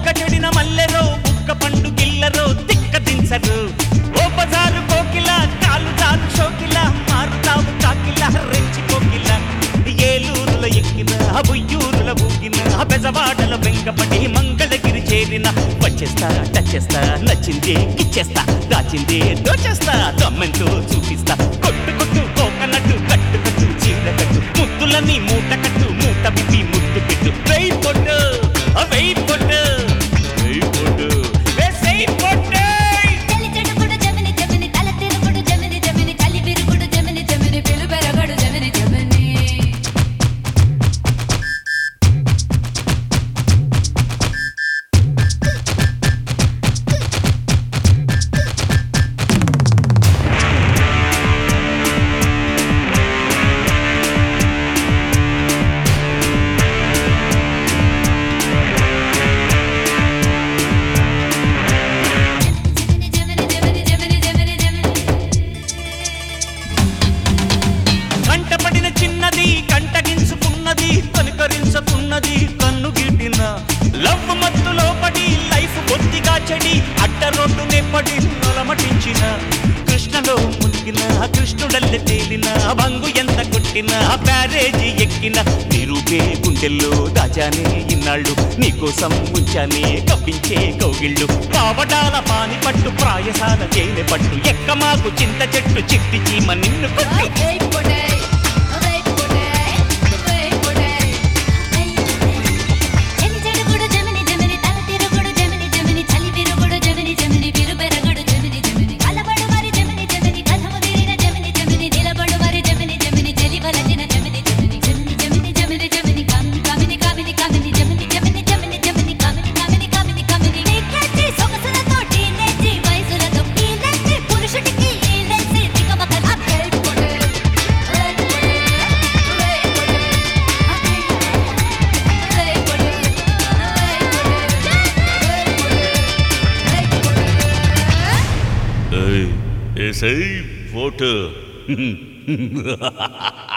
మొగ్గ చెడిన మల్లెరో బుక్క పండు గిల్లరో తిక్క దించరు ఓ బజారు కోకిల కాలు చాలు షోకిల మారుతావు కాకిల రెచ్చి కోకిల ఏలూరుల ఎక్కిన బుయ్యూరుల ఊగిన బెజవాడల వెంకపడి మంగళగిరి చేరిన వచ్చేస్తా టచ్చేస్తా నచ్చింది ఇచ్చేస్తా దాచింది దోచేస్తా దమ్మెంతో చూపిస్తా కొట్టు కొట్టు కోకనట్టు కట్టు కట్టు చీర కట్టు ముద్దులని మూట కట్టు మూట విప్పి ముద్దు పెట్టు వెయ్యి పొట్టు వెయ్యి పొట్టు వెయ్యి పొట్టు వేసేయి పొట్టు చలి చెడుగుడు జమిని జమిని తల తిరుగుడు జమిని జమిని చలి విరుగుడు జమిని జమిని పిలు పెరగడు జమిని జమిని జమిని జమిని జమిని జమిని జమిని జమిని కంటపడిన చిన్నది కంటగించుకున్నది కనుకరించుకున్నది కన్ను గిట్టిన లవ్ మత్తులో పడి లైఫ్ బొత్తిగా చెడి అడ్డ రోడ్డు నెప్పటి నొలమటించిన కృష్ణలో మునిగిన కృష్ణుడల్లె తేలిన బంగు ఎంత కొట్టిన బ్యారేజీ ఎక్కిన నిరూపే గుండెల్లో దాచానే ఇన్నాళ్ళు నీకోసం ఉంచానే కప్పించే కౌగిళ్ళు కావడాల పాని పట్టు ప్రాయసాల తేనె పట్టు ఎక్క మాకు చింత చెట్టు చిట్టి చీమ నిన్ను కొట్టు వెయ్ పొడే వెయ్ పొడే వెయ్ పొడే చలి చెడుగుడు జమిని జమిని తల తిరుగుడు జమిని జమిని చలి విరుగుడు జమిని జమిని పిలు పెరగడు జమిని జమిని కలబడు మరి జమిని జమిని కథము తీరిన జమిని జమిని నిలబడు మరి జమిని జమిని చెలి వలచిన జమిని జమిని జమిని జమిని జమిని జమిని కమిని కమిని కమిని కమిని జమిని జమిని జమిని జమిని కమిని కమిని కమిని కమిని నీకెచ్చి సొగసులతో టీనేజీ వయసులతో కీలెచ్చి పురుషుడికి ఈలెచ్చి దిగమక వెయ్ పొడే వెయ్ పొడే వెయ్ పొడే వెయ్ పొడే వెయ్ పొడే ఏసై ఫోటో